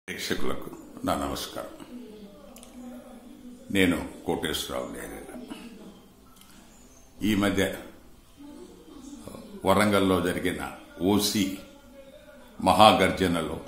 ప్రేక్షకులకు నా నమస్కారం నేను కోటేశ్వరరావు నేరేల ఈ మధ్య వరంగల్లో జరిగిన ఓసీ మహాగర్జనలో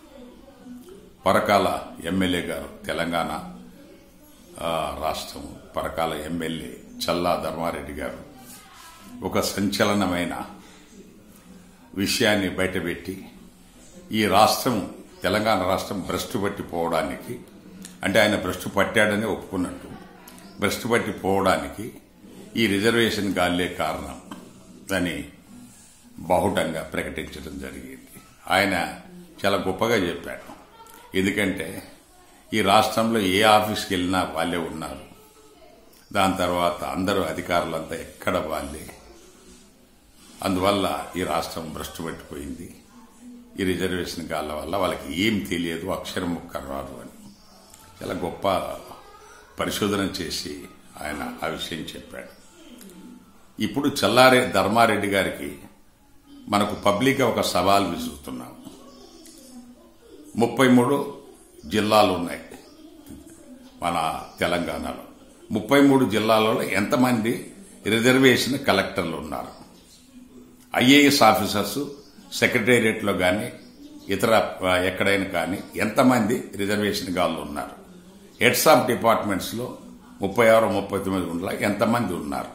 పరకాల ఎమ్మెల్యే గారు తెలంగాణ ఆ, రాష్ట్రం పరకాల ఎమ్మెల్యే చల్లా ధర్మారెడ్డి గారు ఒక సంచలనమైన విషయాన్ని బయటపెట్టి ఈ రాష్ట్రం తెలంగాణ రాష్ట్రం భ్రష్టు పట్టిపోవడానికి అంటే ఆయన భ్రష్టు పట్టాడని ఒప్పుకున్నట్టు భ్రష్టు పట్టిపోవడానికి ఈ రిజర్వేషన్ గాల్లే కారణం అని బాహుటంగా ప్రకటించడం జరిగింది ఆయన చాలా గొప్పగా చెప్పాడు ఎందుకంటే ఈ రాష్ట్రంలో ఏ ఆఫీస్కి వెళ్ళినా వాళ్ళే ఉన్నారు దాని తర్వాత అందరూ అధికారులంతా ఎక్కడ వాళ్ళే అందువల్ల ఈ రాష్ట్రం భ్రష్టు పట్టిపోయింది ఈ రిజర్వేషన్ గాళ్ళ వల్ల వాళ్ళకి ఏం తెలియదు అక్షరం ముక్క రాదు అని చాలా గొప్ప పరిశోధన చేసి ఆయన ఆ విషయం చెప్పాడు ఇప్పుడు చల్లారే ధర్మారెడ్డి గారికి మనకు పబ్లిక్గా ఒక సవాల్ విసురుతున్నాం ముప్పై మూడు జిల్లాలు ఉన్నాయి మన తెలంగాణలో ముప్పై మూడు జిల్లాలలో ఎంతమంది రిజర్వేషన్ కలెక్టర్లు ఉన్నారు ఐఏఎస్ ఆఫీసర్స్ సెక్రటేరియట్లో కానీ ఇతర ఆ, ఎక్కడైనా కానీ ఎంతమంది రిజర్వేషన్ గాళ్ళు ఉన్నారు హెడ్స్ ఆఫ్ డిపార్ట్మెంట్స్ లో ముప్పై ఆరు ముప్పై తొమ్మిది ఉండాల ఎంతమంది ఉన్నారు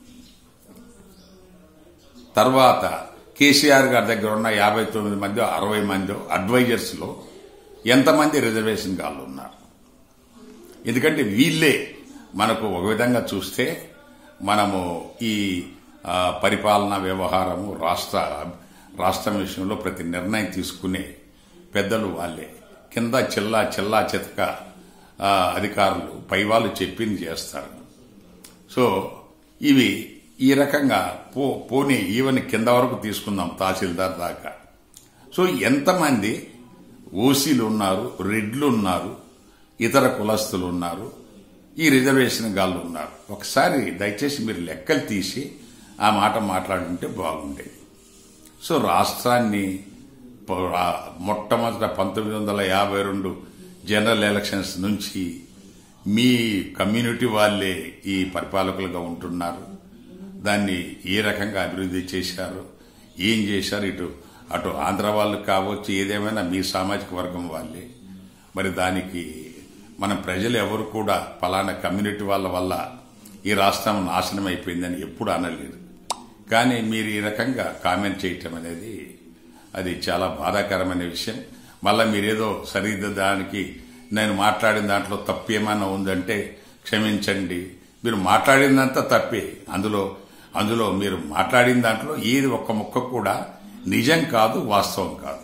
తర్వాత కేసీఆర్ గారి దగ్గర ఉన్న యాభై తొమ్మిది మంది అరవై మంది అడ్వైజర్స్ లో ఎంతమంది రిజర్వేషన్ గాళ్ళు ఉన్నారు ఎందుకంటే వీళ్ళే మనకు ఒక విధంగా చూస్తే మనము ఈ ఆ, పరిపాలనా వ్యవహారము రాష్ట్ర రాష్ట్రం విషయంలో ప్రతి నిర్ణయం తీసుకునే పెద్దలు వాళ్ళే కింద చిల్లా చిల్లా చితక ఆ, అధికారులు పైవాళ్ళు చెప్పింది చేస్తారు సో ఇవి ఈ రకంగా పో పోనీ ఈవెన్ కింద వరకు తీసుకుందాం తహసీల్దార్ దాకా సో ఎంతమంది ఓసీలు ఉన్నారు రెడ్లు ఉన్నారు ఇతర కులస్తులు ఉన్నారు ఈ రిజర్వేషన్ గాళ్ళు ఉన్నారు ఒకసారి దయచేసి మీరు లెక్కలు తీసి ఆ మాట మాట్లాడుంటే బాగుండేది సో రాష్ట్రాన్ని ప- ఆ మొట్టమొదట పంతొమ్మిది వందల యాభై రెండు జనరల్ ఎలక్షన్స్ నుంచి మీ కమ్యూనిటీ వాళ్ళే ఈ పరిపాలకులుగా ఉంటున్నారు దాన్ని ఏ రకంగా అభివృద్ధి చేశారు ఏం చేశారు ఇటు అటు ఆంధ్ర వాళ్ళు కావచ్చు ఏదేమైనా మీ సామాజిక వర్గం వాళ్ళే మరి దానికి మన ప్రజలు ఎవరు కూడా పలానా కమ్యూనిటీ వాళ్ళ వల్ల ఈ రాష్ట్రం నాశనం అయిపోయిందని ఎప్పుడు అనలేదు కానీ మీరు ఈ రకంగా కామెంట్ చేయటం అనేది అది చాలా బాధాకరమైన విషయం మళ్ళా మీరేదో సరిదిద్దడానికి నేను మాట్లాడిన దాంట్లో తప్పు ఏమైనా ఉందంటే క్షమించండి మీరు మాట్లాడిందంతా తప్పే అందులో అందులో మీరు మాట్లాడిన దాంట్లో ఏది ఒక్క ముక్క కూడా నిజం కాదు వాస్తవం కాదు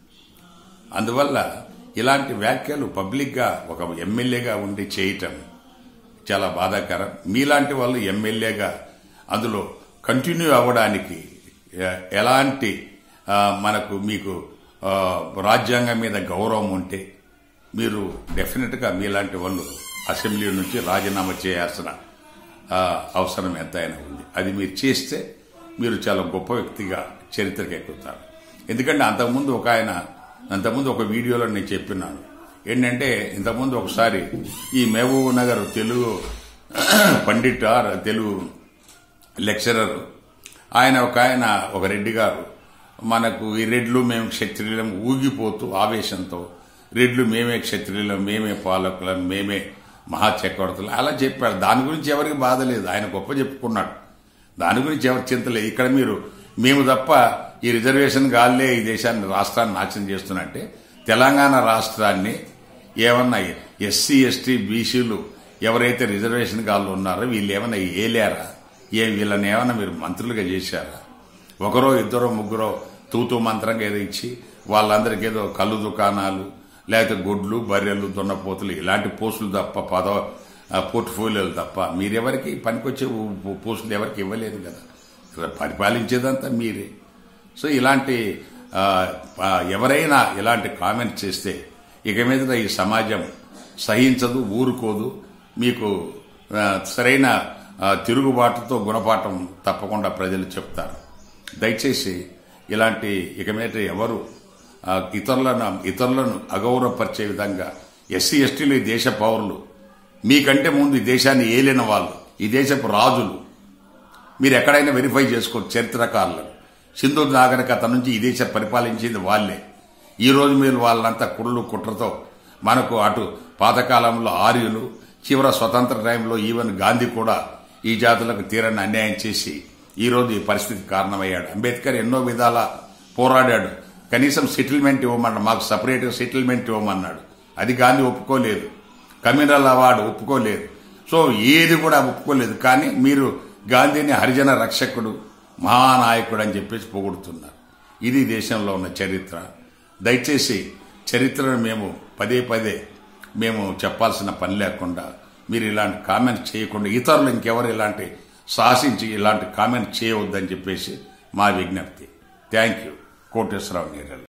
అందువల్ల ఇలాంటి వ్యాఖ్యలు పబ్లిక్ గా ఒక ఎమ్మెల్యేగా ఉండి చేయటం చాలా బాధాకరం మీలాంటి వాళ్ళు ఎమ్మెల్యేగా అందులో కంటిన్యూ అవ్వడానికి ఎ- ఎలాంటి ఆ, మనకు మీకు ఆ, రాజ్యాంగం మీద గౌరవం ఉంటే మీరు డెఫినెట్ గా మీలాంటి వాళ్ళు అసెంబ్లీ నుంచి రాజీనామా చేయాల్సిన ఆ, అవసరం ఎంతైనా ఉంది అది మీరు చేస్తే మీరు చాలా గొప్ప వ్యక్తిగా చరిత్రకు ఎక్కుతారు ఎందుకంటే అంతకుముందు ఒక ఆయన అంతకుముందు ఒక వీడియోలో నేను చెప్పినాను ఏంటంటే ఇంతకుముందు ఒకసారి ఈ Mahbubnagar Telugu pandit or Telugu lecturer ఆయన ఒక ఆయన ఒక రెడ్డి గారు మనకు ఈ రెడ్లు మేము క్షత్రియులం ఊగిపోతూ ఆవేశంతో రెడ్లు మేమే క్షత్రియులం మేమే పాలకులం మేమే మహాచక్రవర్తులు అలా చెప్పాడు దాని గురించి ఎవరికి బాధ లేదు ఆయన గొప్ప చెప్పుకున్నాడు దాని గురించి ఎవరు చింత లేదు ఇక్కడ మీరు మేము తప్ప ఈ రిజర్వేషన్ గాల్లే ఈ దేశాన్ని రాష్ట్రాన్ని నాశనం చేస్తున్నట్టే తెలంగాణ రాష్ట్రాన్ని ఏమన్నా ఎస్సీ ఎస్టీ బీసీలు ఎవరైతే రిజర్వేషన్ గాళ్ళు ఉన్నారో వీళ్ళు ఏమన్నా ఏలేరా ఏ వీళ్ళని ఏమన్నా మీరు మంత్రులుగా చేశారా ఒకరో ఇద్దరో ముగ్గురో తూతూ మంత్రంగా ఏదో ఇచ్చి వాళ్ళందరికీ ఏదో కళ్ళు దుకాణాలు లేకపోతే గుడ్లు బర్రెలు దున్నపోతులు ఇలాంటి పోస్టులు తప్ప పదవ ఆ, పోర్ట్ఫోలియోలు తప్ప మీరెవరికి పనికొచ్చే ఊ- ఊ- పోస్టులు ఎవరికి ఇవ్వలేదు కదా పరిపాలించేదంతా మీరే సో ఇలాంటి ఆ, ఆ, ఎవరైనా ఇలాంటి కామెంట్ చేస్తే ఇక మీద ఈ సమాజం సహించదు ఊరుకోదు మీకు ఆ, సరైన ఆ, తిరుగుబాటుతో గుణపాఠం తప్పకుండా ప్రజలు చెప్తారు దయచేసి ఇలాంటి ఇక మీద ఎవరు ఆ, ఇతరులను ఇతరులను అగౌరవపరిచే విధంగా ఎస్సీ ఎస్టీలు ఈ దేశ పౌరులు మీకంటే ముందు ఈ దేశాన్ని ఏలిన వాళ్ళు ఈ దేశపు రాజులు మీరు ఎక్కడైనా వెరిఫై చేసుకోవచ్చు చరిత్రకారులు సింధు నాగరికత నుంచి ఈ దేశం పరిపాలించింది వాళ్ళే ఈ రోజు మీరు వాళ్ళంతా కుళ్ళు కుట్రతో మనకు అటు పాతకాలంలో ఆర్యులు చివర స్వతంత్ర టైంలో ఈవెన్ గాంధీ కూడా ఈ జాతులకు తీరని అన్యాయం చేసి ఈ రోజు ఈ పరిస్థితికి కారణమయ్యాడు అంబేద్కర్ ఎన్నో విధాల పోరాడాడు కనీసం సెటిల్మెంట్ ఇవ్వమన్నాడు మాకు సపరేట్ సెటిల్మెంట్ ఇవ్వమన్నాడు అది గాంధీ ఒప్పుకోలేదు కమ్యూనల్ అవార్డు ఒప్పుకోలేదు సో ఏది కూడా ఒప్పుకోలేదు కానీ మీరు గాంధీని హరిజన రక్షకుడు మహానాయకుడు అని చెప్పేసి పొగుడుతున్నారు ఇది దేశంలో ఉన్న చరిత్ర దయచేసి చరిత్రను మేము పదే పదే మేము చెప్పాల్సిన పని లేకుండా మీరు ఇలాంటి కామెంట్ చేయకుండా ఇతరులు ఇంకెవరు ఇలాంటి సాహసించి ఇలాంటి కామెంట్ చేయవద్దని చెప్పేసి మా విజ్ఞప్తి థ్యాంక్ యూ కోటేశ్వరరావు నీరల్